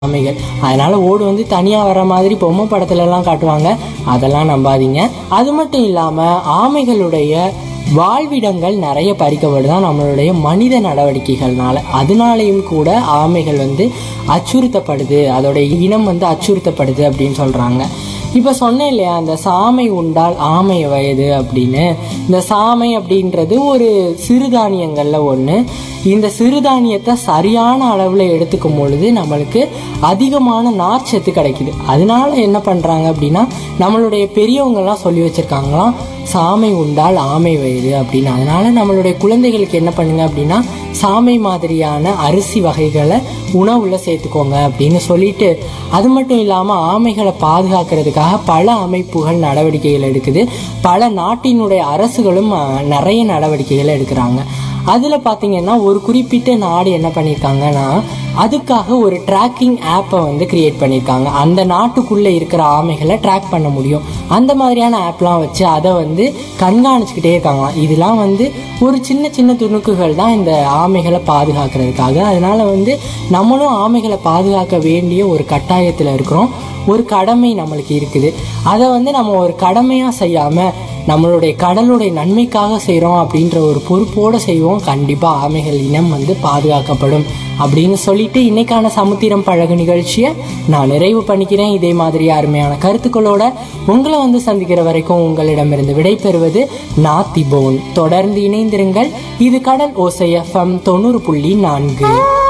ஆமைகள் அதனால ஓடு வந்து தனியாக வர மாதிரி பொம்மை படத்துல எல்லாம் காட்டுவாங்க அதெல்லாம் நம்பாதீங்க அது மட்டும் இல்லாமல் ஆமைகளுடைய வாழ்விடங்கள் நிறைய பறிக்கப்படுதான் நம்மளுடைய மனித நடவடிக்கைகள்னால அதனாலையும் கூட ஆமைகள் வந்து அச்சுறுத்தப்படுது அதோடைய இனம் வந்து அச்சுறுத்தப்படுது அப்படின்னு சொல்கிறாங்க இப்போ சொன்னேன் இல்லையா அந்த சாமை உண்டால் ஆமை வயது அப்படின்னு இந்த சாமை அப்படின்றது ஒரு சிறுதானியங்களில் ஒன்று இந்த சிறுதானியத்தை சரியான அளவில் எடுத்துக்கும் பொழுது நம்மளுக்கு அதிகமான நார்ச்சத்து கிடைக்குது அதனால என்ன பண்ணுறாங்க அப்படின்னா நம்மளுடைய பெரியவங்கெல்லாம் சொல்லி வச்சுருக்காங்களாம் சாமை உண்டால் ஆமை வயது அப்படின்னு அதனால நம்மளுடைய குழந்தைகளுக்கு என்ன பண்ணுங்க அப்படின்னா சாமை மாதிரியான அரிசி வகைகளை உணவுல சேர்த்துக்கோங்க அப்படின்னு சொல்லிட்டு அது மட்டும் இல்லாமல் ஆமைகளை பாதுகாக்கிறதுக்காக பல அமைப்புகள் நடவடிக்கைகள் எடுக்குது பல நாட்டினுடைய அரசுகளும் அஹ், நிறைய நடவடிக்கைகளை எடுக்கிறாங்க அதில் பார்த்தீங்கன்னா ஒரு குறிப்பிட்ட நாடு என்ன பண்ணியிருக்காங்கன்னா அதுக்காக ஒரு ட்ராக்கிங் ஆப்பை வந்து கிரியேட் பண்ணியிருக்காங்க அந்த நாட்டுக்குள்ளே இருக்கிற ஆமைகளை ட்ராக் பண்ண முடியும் அந்த மாதிரியான ஆப்லாம் வச்சு அதை வந்து கண்காணிச்சுக்கிட்டே இருக்காங்களாம் இதெல்லாம் வந்து ஒரு சின்ன சின்ன துணுக்குகள் தான் இந்த ஆமைகளை பாதுகாக்கிறதுக்காக அதனால வந்து நம்மளும் ஆமைகளை பாதுகாக்க வேண்டிய ஒரு கட்டாயத்தில் இருக்கிறோம் ஒரு கடமை நம்மளுக்கு இருக்குது அதை வந்து நம்ம ஒரு கடமையாக செய்யாமல் நம்மளுடைய கடலுடைய நன்மைக்காக செய்கிறோம் அப்படின்ற ஒரு பொறுப்போடு செய்வோம் கண்டிப்பாக ஆமைகள் இனம் வந்து பாதுகாக்கப்படும் அப்படின்னு சொல்லிட்டு இன்னைக்கான சமுத்திரம் பழகு நிகழ்ச்சியை நான் நிறைவு பண்ணிக்கிறேன் இதே மாதிரி அருமையான கருத்துக்களோட உங்களை வந்து சந்திக்கிற வரைக்கும் உங்களிடமிருந்து விடைபெறுவது நான் திபோன் தொடர்ந்து இணைந்திருங்கள் இது கடல் ஓசை எஃப்எம் தொண்ணூறு புள்ளி நான்கு